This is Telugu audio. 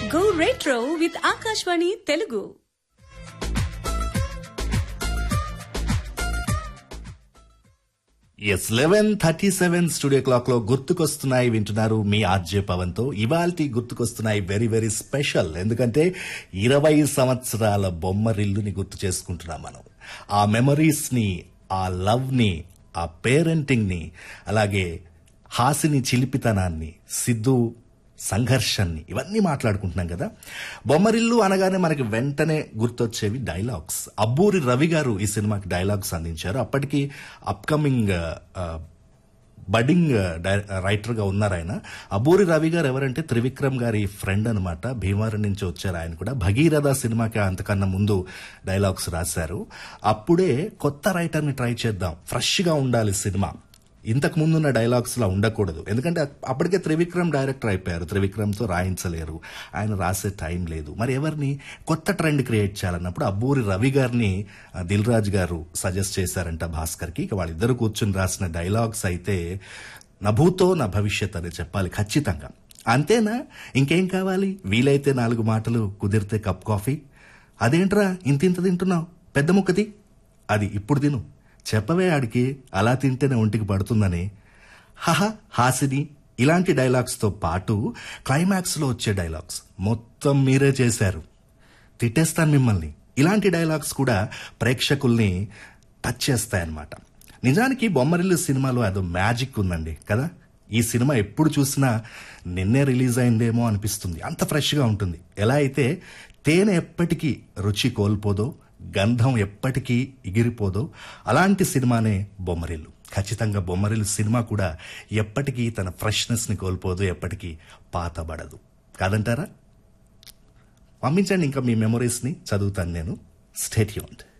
Go retro with Akashvani Telugu. Yes eleven thirty seven studio clock లో గుర్తుకొస్తున్నాయి వింటున్నారు మీ ఆర్జే పవన్ తో ఇవాల్టి గుర్తుకొస్తున్నాయి వెరీ వెరీ స్పెషల్ ఎందుకంటే ఇరవై సంవత్సరాల బొమ్మరిల్లుని గుర్తు చేసుకుంటున్నాం మనం ఆ మెమరీస్ ని ఆ లవ్ ని ఆ పేరెంటింగ్ ని అలాగే హాసిని చిలిపితనాన్ని సిద్ధు సంఘర్షణని ఇవన్నీ మాట్లాడుకుంటున్నాం కదా బొమ్మరిల్లు అనగానే మనకి వెంటనే గుర్తొచ్చేవి డైలాగ్స్ అబ్బూరి రవి గారు ఈ సినిమాకి డైలాగ్స్ అందించారు అప్పటికి అప్కమింగ్ బడ్డింగ్ రైటర్ గా ఉన్నారు ఆయన అబూరి రవి గారు ఎవరంటే త్రివిక్రమ్ గారి ఫ్రెండ్ అనమాట భీమవరం నుంచి వచ్చారు ఆయన కూడా భగీరథ సినిమాకి అంతకన్నా ముందు డైలాగ్స్ రాశారు అప్పుడే కొత్త రైటర్ ని ట్రై చేద్దాం ఫ్రెష్ గా ఉండాలి సినిమా ఇంతకు ముందున్న డైలాగ్స్ లా ఉండకూడదు ఎందుకంటే అప్పటికే త్రివిక్రమ్ డైరెక్టర్ అయిపోయారు త్రివిక్రమ్ తో రాయించలేరు ఆయన రాసే టైం లేదు మరి ఎవరిని కొత్త ట్రెండ్ క్రియేట్ చేయాలన్నప్పుడు అబ్బూరి రవి గారిని ఆ, దిల్ రాజు గారు సజెస్ట్ చేశారంట భాస్కర్ కి ఇక వాళ్ళిద్దరు కూర్చుని రాసిన డైలాగ్స్ అయితే నభూతో నా భవిష్యత్ అని చెప్పాలి ఖచ్చితంగా అంతేనా ఇంకేం కావాలి వీలైతే నాలుగు మాటలు కుదిరితే కప్ కాఫీ అదేంట్రా ఇంత ఇంత తింటున్నావు పెద్ద ముక్కది అది ఇప్పుడు తిను చెప్పవే ఆడికి అలా తింటేనే ఒంటికి పడుతుందని హహ హాసిని ఇలాంటి డైలాగ్స్ తో పాటు క్లైమాక్స్ లో వచ్చే డైలాగ్స్ మొత్తం మీరే చేశారు తిట్టేస్తాను మిమ్మల్ని ఇలాంటి డైలాగ్స్ కూడా ప్రేక్షకుల్ని టచ్ చేస్తాయన్నమాట నిజానికి బొమ్మరిల్లు సినిమాలో అదో మ్యాజిక్ ఉందండి కదా ఈ సినిమా ఎప్పుడు చూసినా నిన్నే రిలీజ్ అయిందేమో అనిపిస్తుంది అంత ఫ్రెష్గా ఉంటుంది ఎలా అయితే తేనె ఎప్పటికీ రుచి కోల్పోదో గంధం ఎప్పటికీ ఎగిరిపోదో అలాంటి సినిమానే బొమ్మరిల్లు ఖచ్చితంగా బొమ్మరిల్లు సినిమా కూడా ఎప్పటికీ తన ఫ్రెష్నెస్ ని కోల్పోదు ఎప్పటికీ పాతబడదు కాదంటారా పంపించండి ఇంకా మీ మెమరీస్ ని చదువుతాను నేను స్టేట్ యూన్డ్